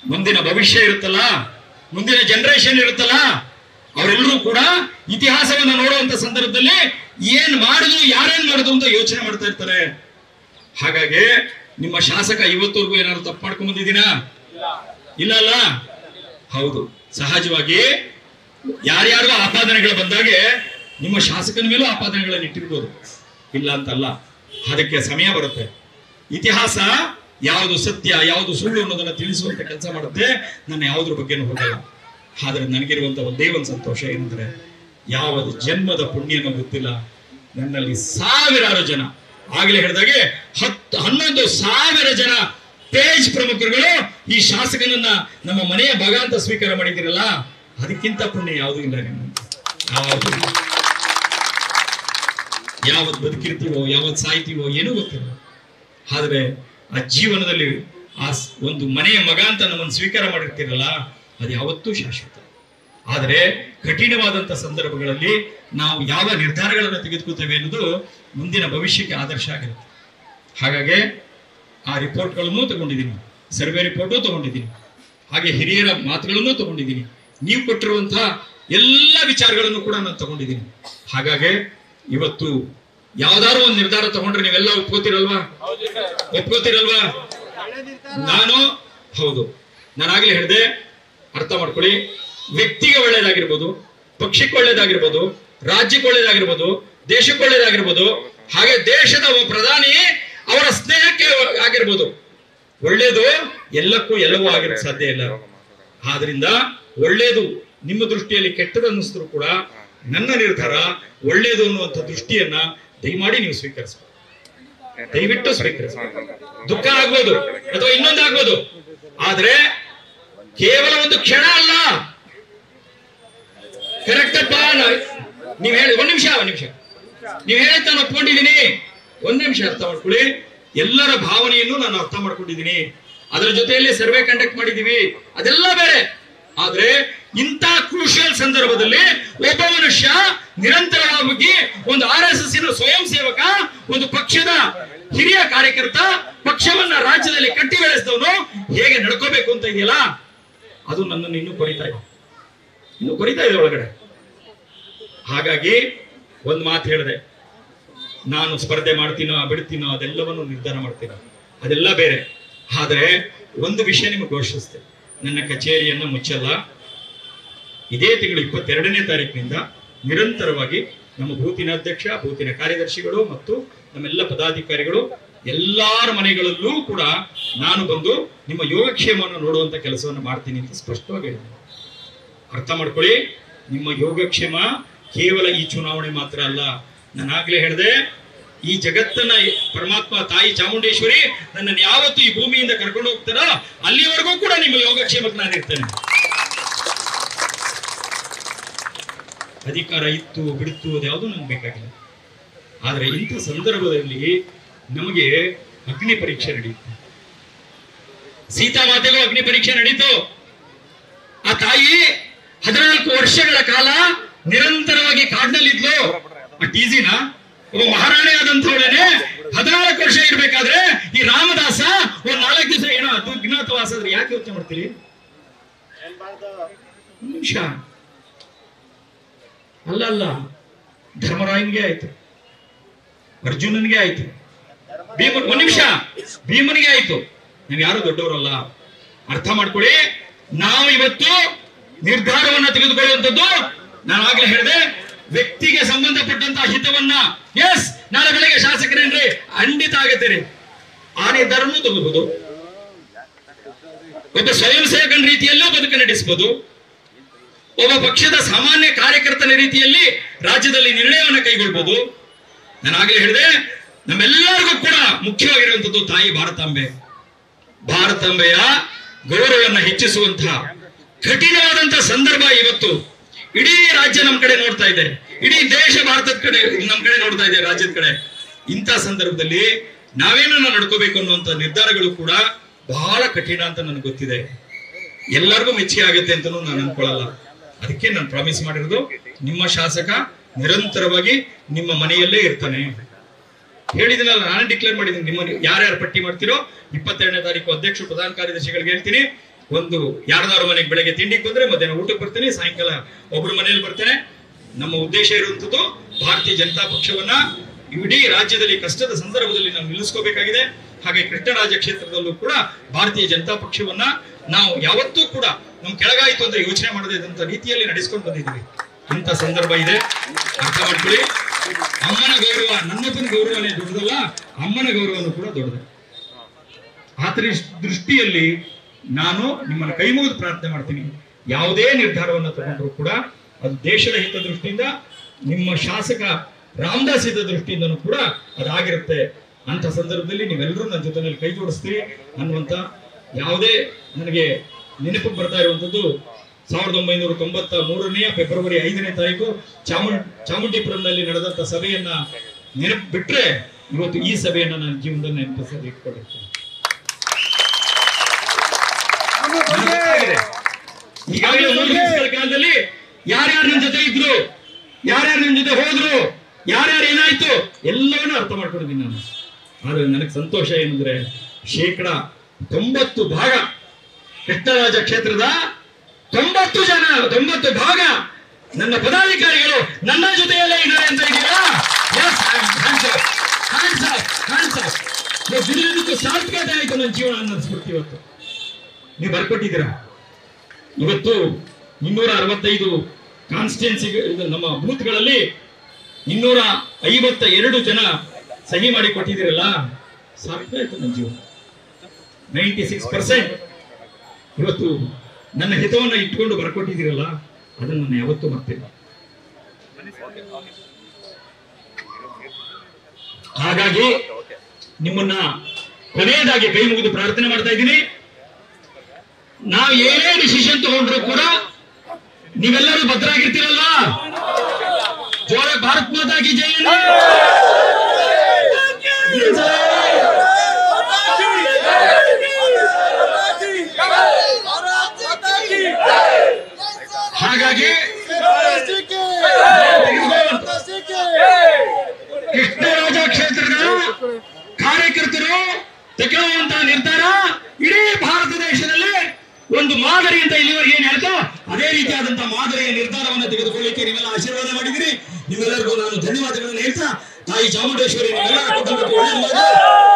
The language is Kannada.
ಮುಂದಿನ ಭವಿಷ್ಯ ಇರುತ್ತಲ್ಲ ಮುಂದಿನ ಜನರೇಷನ್ ಇರುತ್ತಲ್ಲ ಅವರೆಲ್ಲರೂ ಕೂಡ ಇತಿಹಾಸವನ್ನ ನೋಡುವಂತ ಸಂದರ್ಭದಲ್ಲಿ ಏನ್ ಮಾಡುದು ಯಾರೇನ್ ಮಾಡುದು ಅಂತ ಯೋಚನೆ ಮಾಡ್ತಾ ಇರ್ತಾರೆ ಹಾಗಾಗಿ ನಿಮ್ಮ ಶಾಸಕ ಇವತ್ತವರೆಗೂ ಏನಾದ್ರು ತಪ್ಪು ಮಾಡ್ಕೊಂಡ್ ಬಂದಿದ್ದೀನಾ ಇಲ್ಲ ಅಲ್ಲ ಹೌದು ಸಹಜವಾಗಿ ಯಾರ್ಯಾರಿಗೂ ಆಪಾದನೆಗಳು ಬಂದಾಗೆ ನಿಮ್ಮ ಶಾಸಕನ ಮೇಲೂ ಆಪಾದನೆಗಳನ್ನು ಇಟ್ಟಿರ್ಬೋದು ಇಲ್ಲ ಅಂತಲ್ಲ ಅದಕ್ಕೆ ಸಮಯ ಬರುತ್ತೆ ಇತಿಹಾಸ ಯಾವುದು ಸತ್ಯ ಯಾವುದು ಸುಳ್ಳು ಅನ್ನೋದನ್ನ ತಿಳಿಸುವಂತ ಕೆಲಸ ಮಾಡುತ್ತೆ ನಾನು ಯಾವುದ್ರ ಬಗ್ಗೆನೂ ಹೋಗಲ್ಲ ಆದ್ರೆ ನನಗಿರುವಂತ ಒಂದೇ ಒಂದು ಸಂತೋಷ ಏನಂದ್ರೆ ಯಾವ ಜನ್ಮದ ಪುಣ್ಯನೂ ಗೊತ್ತಿಲ್ಲ ನನ್ನಲ್ಲಿ ಸಾವಿರಾರು ಜನ ಆಗ್ಲೇ ಹೇಳಿದಾಗೆ ಹತ್ತು ಹನ್ನೊಂದು ಸಾವಿರ ಜನ ಪೇಜ್ ಪ್ರಮುಖರುಗಳು ಈ ಶಾಸಕನನ್ನ ನಮ್ಮ ಮನೆಯ ಭಾಗ ಅಂತ ಸ್ವೀಕಾರ ಮಾಡಿದಿರಲ್ಲ ಅದಕ್ಕಿಂತ ಪುಣ್ಯ ಯಾವುದೂ ಇಲ್ಲ ನಿಮ್ಮ ಯಾವುದು ಇಲ್ಲ. ಯಾವತ್ ಬದುಕಿರ್ತೀವೋ ಯಾವತ್ ಸಾಯ್ತೀವೋ ಏನೂ ಗೊತ್ತಿಲ್ಲ ಆದ್ರೆ ಆ ಜೀವನದಲ್ಲಿ ಆ ಸ್- ಒಂದು ಮನೆಯ ಮಗ ಅಂತ ನಮ್ಮನ್ನು ಸ್ವೀಕಾರ ಮಾಡಿರ್ತೀರಲ್ಲ ಅದು ಯಾವತ್ತೂ ಶಾಶ್ವತ ಆದರೆ ಕಠಿಣವಾದಂತ ಸಂದರ್ಭಗಳಲ್ಲಿ ನಾವು ಯಾವ ನಿರ್ಧಾರಗಳನ್ನು ತೆಗೆದುಕೊಳ್ತೇವೆ ಅನ್ನೋದು ಮುಂದಿನ ಭವಿಷ್ಯಕ್ಕೆ ಆದರ್ಶ ಆಗಿರುತ್ತೆ ಹಾಗಾಗಿ ಆ ರಿಪೋರ್ಟ್ಗಳನ್ನು ತಗೊಂಡಿದ್ದೀನಿ ಸರ್ವೆ ರಿಪೋರ್ಟು ತಗೊಂಡಿದ್ದೀನಿ ಹಾಗೆ ಹಿರಿಯರ ಮಾತುಗಳನ್ನು ತಗೊಂಡಿದ್ದೀನಿ ನೀವು ಕೊಟ್ಟಿರುವಂತಹ ಎಲ್ಲ ವಿಚಾರಗಳನ್ನು ಕೂಡ ನಾನು ತಗೊಂಡಿದ್ದೀನಿ ಹಾಗಾಗಿ ಇವತ್ತು ಯಾವ್ದಾದ್ರು ಒಂದು ನಿರ್ಧಾರ ತಗೊಂಡ್ರೆ ನೀವೆಲ್ಲ ಒಪ್ಕೋತಿರಲ್ವಾ ಒಪ್ಕೋತಿರಲ್ವಾ ನಾನು ಹೌದು ನಾನಾಗ್ಲೇ ಹೇಳಿದೆ ಅರ್ಥ ಮಾಡ್ಕೊಳ್ಳಿ ವ್ಯಕ್ತಿಗೆ ಒಳ್ಳೇದಾಗಿರ್ಬೋದು ಪಕ್ಷಕ್ಕೆ ಒಳ್ಳೇದಾಗಿರ್ಬೋದು ರಾಜ್ಯಕ್ಕೆ ಒಳ್ಳೇದಾಗಿರ್ಬೋದು ದೇಶಕ್ಕೆ ಒಳ್ಳೇದಾಗಿರ್ಬೋದು ಹಾಗೆ ದೇಶದ ಒಬ್ಬ ಪ್ರಧಾನಿ ಅವರ ಸ್ನೇಹಕ್ಕೆ ಆಗಿರ್ಬೋದು ಒಳ್ಳೇದು ಎಲ್ಲಕ್ಕೂ ಎಲ್ಲವೂ ಆಗಿರಕ್ಕೆ ಸಾಧ್ಯ ಇಲ್ಲ ಆದ್ರಿಂದ ಒಳ್ಳೇದು ನಿಮ್ಮ ದೃಷ್ಟಿಯಲ್ಲಿ ಕೆಟ್ಟದ್ದು ಅನ್ನಿಸಿದ್ರು ಕೂಡ ನನ್ನ ನಿರ್ಧಾರ ಒಳ್ಳೇದು ಅನ್ನುವಂಥ ದೃಷ್ಟಿಯನ್ನ ದಯಮಾಡಿ ನೀವು ಸ್ವೀಕರಿಸಬೇಕು ದಯವಿಟ್ಟು ಸ್ವೀಕರಿಸಬೇಕು ದುಃಖ ಆಗ್ಬೋದು ಅಥವಾ ಇನ್ನೊಂದು ಆಗ್ಬೋದು ಆದ್ರೆ ಕೇವಲ ಒಂದು ಕ್ಷಣ ಅಲ್ಲ ಕರೆಕ್ಟ್ ಅಪ್ಪ ನಾ- ನೀವ್ ಹೇಳಿ ಒಂದ್ ನಿಮಿಷ ಒಂದ್ ನಿಮಿಷ ನೀವ್ ಹೇಳಿದ್ ನಾನು ಒಪ್ಕೊಂಡಿದ್ದೀನಿ ಒಂದ್ ನಿಮಿಷ ಅರ್ಥ ಮಾಡ್ಕೊಳ್ಳಿ ಎಲ್ಲರ ಭಾವನೆಯನ್ನು ನಾನು ಅರ್ಥ ಮಾಡ್ಕೊಂಡಿದ್ದೀನಿ ಅದರ ಜೊತೆಯಲ್ಲಿ ಸರ್ವೆ ಕಂಡಕ್ಟ್ ಮಾಡಿದೀವಿ ಅದೆಲ್ಲ ಬೇರೆ ಆದ್ರೆ ಇಂಥ ಕ್ರೂಷಿಯಲ್ ಸಂದರ್ಭದಲ್ಲಿ ಒಬ್ಬ ಮನುಷ್ಯ ನಿರಂತರವಾಗಿ ಒಂದು ಆರ್ ಎಸ್ ಎಸ್ ಸ್ವಯಂ ಸೇವಕ ಒಂದು ಪಕ್ಷದ ಹಿರಿಯ ಕಾರ್ಯಕರ್ತ ಪಕ್ಷವನ್ನ ರಾಜ್ಯದಲ್ಲಿ ಕಟ್ಟಿ ಬೆಳೆಸಿದವನು ಹೇಗೆ ನಡ್ಕೋಬೇಕು ಅಂತ ಇದೆಯಲ್ಲ ಅದು ನನ್ನನ್ನು ಇನ್ನೂ ಕೊರಿತಾ ಇದೆ ಇನ್ನು ಕೊರಿತಾ ಇದೆ ಒಳಗಡೆ ಹಾಗಾಗಿ ಒಂದು ಮಾತು ಹೇಳಿದೆ ನಾನು ಸ್ಪರ್ಧೆ ಮಾಡ್ತೀನೋ ಬಿಡ್ತೀನೋ ಅದೆಲ್ಲವನ್ನು ನಿರ್ಧಾರ ಮಾಡ್ತೀನೋ ಅದೆಲ್ಲ ಬೇರೆ ಆದ್ರೆ ಒಂದು ವಿಷಯ ನಿಮಗೆ ಘೋಷಿಸ್ತೆ ನನ್ನ ಕಚೇರಿಯನ್ನ ಮುಚ್ಚಲ್ಲ ಇದೇ ತಿಂಗಳು ಇಪ್ಪತ್ತೆರಡನೇ ತಾರೀಕಿನಿಂದ ನಿರಂತರವಾಗಿ ನಮ್ಮ ಬೂತಿನ ಅಧ್ಯಕ್ಷ ಬೂತಿನ ಕಾರ್ಯದರ್ಶಿಗಳು ಮತ್ತು ನಮ್ಮೆಲ್ಲ ಪದಾಧಿಕಾರಿಗಳು ಎಲ್ಲಾರ ಮನೆಗಳಲ್ಲೂ ಕೂಡ ನಾನು ಬಂದು ನಿಮ್ಮ ಯೋಗಕ್ಷೇಮವನ್ನು ನೋಡುವಂತ ಕೆಲಸವನ್ನು ಮಾಡ್ತೀನಿ ಅಂತ ಸ್ಪಷ್ಟವಾಗಿ ಹೇಳಿದ್ದೀನಿ ಅರ್ಥ ಮಾಡ್ಕೊಳ್ಳಿ ನಿಮ್ಮ ಯೋಗಕ್ಷೇಮ ಕೇವಲ ಈ ಚುನಾವಣೆ ಮಾತ್ರ ಅಲ್ಲ ನಾನಾಗ್ಲೇ ಹೇಳಿದೆ ಈ ಜಗತ್ತನ್ನ ಪರಮಾತ್ಮ ತಾಯಿ ಚಾಮುಂಡೇಶ್ವರಿ ನನ್ನನ್ನು ಯಾವತ್ತು ಈ ಭೂಮಿಯಿಂದ ಕರ್ಕೊಂಡು ಹೋಗ್ತಾರೋ ಅಲ್ಲಿವರೆಗೂ ಕೂಡ ನಿಮ್ಮ ಯೋಗಕ್ಷೇಮಕ್ಕೆ ನಾನು ಇರ್ತೇನೆ ಅಧಿಕಾರ ಇತ್ತು ಬಿಡುತ್ತು ಅದ್ಯಾವುದು ನಮ್ಗೆ ಬೇಕಾಗಿಲ್ಲ ಆದ್ರೆ ಇಂಥ ಸಂದರ್ಭದಲ್ಲಿ ನಮಗೆ ಅಗ್ನಿ ಪರೀಕ್ಷೆ ನಡೆಯುತ್ತೆ ಸೀತಾಮಾತೆಗೂ ಅಗ್ನಿ ಪರೀಕ್ಷೆ ನಡೀತು ಆ ತಾಯಿ ಹದಿನಾಲ್ಕು ವರ್ಷಗಳ ಕಾಲ ನಿರಂತರವಾಗಿ ಕಾಡಿನಲ್ಲಿದ್ಲು ಆ ಟೀಸಿನ ಒಬ್ಬ ಮಹಾರಾಣಿ ಆದಂಥವಳೇನೆ ಹದಿನಾಲ್ಕು ವರ್ಷ ಇರ್ಬೇಕಾದ್ರೆ ಈ ರಾಮದಾಸ ಒಂದ್ ನಾಲ್ಕು ದಿವಸ ಏನೋ ಅದು ಅಜ್ಞಾತವಾಸ ಆದ್ರೆ ಯಾಕೆ ಯೋಚನೆ ಮಾಡ್ತೀರಿ ಒಂದ್ ನಿಮಿಷ ಅಲ್ಲ ಅಲ್ಲ ಧರ್ಮರಾಯನ್ಗೆ ಆಯ್ತು ಅರ್ಜುನನ್ಗೆ ಆಯ್ತು ಭೀಮ ಒಂದ್ ನಿಮಿಷ ಭೀಮನಿಗೆ ಆಯ್ತು ನೀವು ಯಾರು ದೊಡ್ಡವರಲ್ಲ ಅರ್ಥ ಮಾಡ್ಕೊಳ್ಳಿ ನಾವು ಇವತ್ತು ನಿರ್ಧಾರವನ್ನ ತೆಗೆದುಕೊಳ್ಳುವಂಥದ್ದು ನಾನು ಆಗ್ಲೇ ಹೇಳಿದೆ ವ್ಯಕ್ತಿಗೆ ಸಂಬಂಧಪಟ್ಟಂತಹ ಹಿತವನ್ನ ಎಸ್ ನಾಳೆ ಬೆಳಗ್ಗೆ ಶಾಸಕರೇನ್ರಿ ಖಂಡಿತ ಆಗತ್ತೆ ರೀ ಆ ನಿರ್ಧಾರನೂ ತಗೋಬಹುದು ಒಬ್ಬ ಸ್ವಯಂ ಸೇವಕನ ರೀತಿಯಲ್ಲೂ ಬದುಕು ನಡೆಸಬಹುದು ಒಬ್ಬ ಪಕ್ಷದ ಸಾಮಾನ್ಯ ಕಾರ್ಯಕರ್ತನ ರೀತಿಯಲ್ಲಿ ರಾಜ್ಯದಲ್ಲಿ ನಿರ್ಣಯವನ್ನು ಕೈಗೊಳ್ಬಹುದು ನಾನು ಆಗ್ಲೇ ಹೇಳಿದೆ ನಮ್ಮೆಲ್ಲರಿಗೂ ಕೂಡ ಮುಖ್ಯವಾಗಿರುವಂತದ್ದು ತಾಯಿ ಭಾರತಾಂಬೆ ಭಾರತಾಂಬೆಯ ಗೌರವವನ್ನು ಹೆಚ್ಚಿಸುವಂತಹ ಕಠಿಣವಾದಂತಹ ಸಂದರ್ಭ ಇವತ್ತು ಇಡೀ ರಾಜ್ಯ ನಮ್ ಕಡೆ ನೋಡ್ತಾ ಇದೆ ಇಡೀ ದೇಶ ಭಾರತದ ಕಡೆ ನಮ್ ಕಡೆ ನೋಡ್ತಾ ಇದೆ ರಾಜ್ಯದ ಕಡೆ ಇಂಥ ಸಂದರ್ಭದಲ್ಲಿ ನಾವೇನನ್ನ ನಡ್ಕೋಬೇಕು ಅನ್ನುವಂತ ನಿರ್ಧಾರಗಳು ಕೂಡ ಬಹಳ ಕಠಿಣ ಅಂತ ನನಗೆ ಗೊತ್ತಿದೆ ಎಲ್ಲರಿಗೂ ಮೆಚ್ಚುಗೆ ಆಗುತ್ತೆ ಅಂತಲೂ ನಾನು ಅನ್ಕೊಳ್ಳಲ್ಲ ಅದಕ್ಕೆ ನಾನು ಪ್ರಾಮಿಸ್ ಮಾಡಿರೋದು ನಿಮ್ಮ ಶಾಸಕ ನಿರಂತರವಾಗಿ ನಿಮ್ಮ ಮನೆಯಲ್ಲೇ ಇರ್ತಾನೆ ಹೇಳಿದಿನಲ್ಲ ನಾನೇ ಡಿಕ್ಲೇರ್ ಮಾಡಿದ್ದೀನಿ ನಿಮ್ಮ ಯಾರ್ಯಾರು ಪಟ್ಟಿ ಮಾಡ್ತೀರೋ ಇಪ್ಪತ್ತೆರಡನೇ ತಾರೀಕು ಅಧ್ಯಕ್ಷ ಪ್ರಧಾನ ಕಾರ್ಯದರ್ಶಿಗಳಿಗೆ ಹೇಳ್ತೀನಿ ಒಂದು ಯಾರ್ದಾರು ಮನೆಗೆ ಬೆಳಗ್ಗೆ ತಿಂಡಿಗೆ ಬಂದ್ರೆ ಮಧ್ಯಾಹ್ನ ಊಟಕ್ಕೆ ಬರ್ತೇನೆ ಸಾಯಂಕಾಲ ಒಬ್ಬರ ಮನೆಯಲ್ಲಿ ಬರ್ತೇನೆ ನಮ್ಮ ಉದ್ದೇಶ ಇರುವಂತದ್ದು ಭಾರತೀಯ ಜನತಾ ಪಕ್ಷವನ್ನ ಇಡೀ ರಾಜ್ಯದಲ್ಲಿ ಕಷ್ಟದ ಸಂದರ್ಭದಲ್ಲಿ ನಾವು ನಿಲ್ಲಿಸ್ಕೋಬೇಕಾಗಿದೆ ಹಾಗೆ ಕೃಷ್ಣರಾಜ ಕ್ಷೇತ್ರದಲ್ಲೂ ಕೂಡ ಭಾರತೀಯ ಜನತಾ ಪಕ್ಷವನ್ನ ನಾವು ಯಾವತ್ತೂ ಕೂಡ ನಮ್ ಕೆಳಗಾಯ್ತು ಅಂತ ಯೋಚನೆ ಮಾಡದೇ ಇದ್ದಂತ ರೀತಿಯಲ್ಲಿ ನಡೆಸ್ಕೊಂಡು ಬಂದಿದ್ದೀವಿ ಇಂಥ ಸಂದರ್ಭ ಇದೆ ಅರ್ಥ ಮಾಡ್ಕೊಳ್ಳಿ ಅಮ್ಮನ ಗೌರವ ನನ್ನಪ್ಪನ ಗೌರವನೇ ದೊಡ್ಡದಲ್ಲ ಅಮ್ಮನ ಗೌರವನು ಕೂಡ ದೊಡ್ಡದು ಆ ದೃಷ್- ದೃಷ್ಟಿಯಲ್ಲಿ ನಾನು ನಿಮ್ಮನ್ನ ಕೈ ಮುಗಿದು ಪ್ರಾರ್ಥನೆ ಮಾಡ್ತೀನಿ ಯಾವುದೇ ನಿರ್ಧಾರವನ್ನು ತಗೊಂಡ್ರು ಕೂಡ ಅದು ದೇಶದ ಹಿತ ದೃಷ್ಟಿಯಿಂದ ನಿಮ್ಮ ಶಾಸಕ ರಾಮದಾಸ್ ಹಿತ ದೃಷ್ಟಿಯಿಂದನೂ ಕೂಡ ಅದಾಗಿರುತ್ತೆ ಅಂತ ಸಂದರ್ಭದಲ್ಲಿ ನೀವೆಲ್ಲರೂ ನನ್ನ ಜೊತೆನಲ್ಲಿ ಕೈ ಜೋಡಿಸ್ತೀರಿ ಅನ್ನುವಂತ ಯಾವುದೇ ನನಗೆ ನೆನಪಿಗೆ ಬರ್ತಾ ಇರುವಂತದ್ದು ಸಾವಿರದ ಒಂಬೈನೂರ ತೊಂಬತ್ತ ಮೂರನೆಯ ಫೆಬ್ರವರಿ ಐದನೇ ತಾರೀಕು ಚಾಮುಂಡ್ ಚಾಮುಂಡಿಪುರಂನಲ್ಲಿ ನಡೆದಂತ ಸಭೆಯನ್ನ ನೆನಪು ಬಿಟ್ರೆ ಇವತ್ತು ಈ ಸಭೆಯನ್ನ ನನ್ನ ಜೀವನದಲ್ಲಿ ನೆನಪಿಸಲು ಇಟ್ಕೊಂಡಿರ್ತೀನಿ ನನಗೆ ಗೊತ್ತಾಗಿದೆ. ಈಗಾಗಲೇ ಮೂರು ದಿವಸಗಳ ಕಾಲದಲ್ಲಿ ಯಾರ್ಯಾರು ನನ್ನ ಜೊತೆ ಇದ್ರು ಯಾರ್ಯಾರು ನನ್ನ ಜೊತೆ ಹೋದ್ರು ಯಾರ್ಯಾರು ಏನಾಯ್ತು ಎಲ್ಲವನ್ನೂ ಅರ್ಥ ಮಾಡ್ಕೊಂಡಿದ್ದೀನಿ ನಾನು ಆದ್ರೆ ನನಗೆ ಸಂತೋಷ ಏನಂದ್ರೆ ಶೇಕಡ ತೊಂಬತ್ತು ಭಾಗ ಕೃಷ್ಣರಾಜ ಕ್ಷೇತ್ರದ ತೊಂಬತ್ತು ಜನ ತೊಂಬತ್ತು ಭಾಗ ನನ್ನ ಪದಾಧಿಕಾರಿಗಳು ನನ್ನ ಜೊತೆಯಲ್ಲೇ ಇದ್ದಾರೆ ಅಂತ ಇದೆಯಾ Yes, I'm hands up. Hands up, hands up. ನೀವು ದುಡಿಯೋದಕ್ಕೂ ಸಾರ್ಥಕತೆ ಆಯ್ತು ನನ್ನ ಜೀವನ ಅನ್ನಿಸ್ಬಿಡ್ತು ಇವತ್ತು ನೀವು ಬರ್ಕೊಟ್ಟಿದ್ದೀರಾ ಇವತ್ತು ಇನ್ನೂರ ಅರವತ್ತೈದು ಕಾನ್ಸ್ಟಿಟ್ಯೂನ್ಸಿ ನಮ್ಮ ಬೂತ್ಗಳಲ್ಲಿ ಇನ್ನೂರ ಐವತ್ತ ಎರಡು ಜನ ಸಹಿ ಮಾಡಿ ಕೊಟ್ಟಿದ್ದೀರಲ್ಲ ಸಾರ್ಥಕ ಆಯ್ತು ನನ್ನ ಜೀವನ ನೈಂಟಿ ಸಿಕ್ಸ್ ಪರ್ಸೆಂಟ್ ಇವತ್ತು ನನ್ನ ಹಿತವನ್ನು ಇಟ್ಕೊಂಡು ಬರ್ಕೊಟ್ಟಿದ್ದೀರಲ್ಲ ಅದನ್ನು ನಾನು ಯಾವತ್ತೂ ಮರ್ತಿಲ್ಲ ಹಾಗಾಗಿ ನಿಮ್ಮನ್ನ ಕೊನೆಯದಾಗಿ ಕೈ ಮುಗಿದು ಪ್ರಾರ್ಥನೆ ಮಾಡ್ತಾ ಇದ್ದೀನಿ ನಾವು ಏನೇ ಡಿಸಿಷನ್ ತಗೊಂಡ್ರು ಕೂಡ ನೀವೆಲ್ಲರೂ ಭದ್ರಾಗಿರ್ತೀರಲ್ಲ ಜೋರ ಭಾರತ್ ಮಾತಾ ಕಿ ಜೈ ಅನ್ನಿ. ಹಾಗಾಗಿ ಕೃಷ್ಣರಾಜ ಕ್ಷೇತ್ರದ ಕಾರ್ಯಕರ್ತರು ತಗೊಳ್ಳುವಂತಹ ನಿರ್ಧಾರ ಇಡೀ ಭಾರತ ದೇಶದಲ್ಲಿ ಒಂದು ಮಾದರಿ ಅಂತ ಇಲ್ಲಿವರೆಗೆ ಏನ್ ಹೇಳ್ತೋ ಅದೇ ರೀತಿಯಾದಂತಹ ಮಾದರಿಯ ನಿರ್ಧಾರವನ್ನು ತೆಗೆದುಕೊಳ್ಳಿಕ್ಕೆ ನೀವೆಲ್ಲ ಆಶೀರ್ವಾದ ಮಾಡಿದಿರಿ ನಿಮ್ಮೆಲ್ಲರಿಗೂ ನಾನು ಧನ್ಯವಾದಗಳನ್ನು ಹೇಳ್ತಾ ತಾಯಿ ಚಾಮುಂಡೇಶ್ವರಿ ನಿಮ್ಮೆಲ್ಲರ ಕುಟುಂಬಕ್ಕೆ ಒಳ್ಳೆಯದು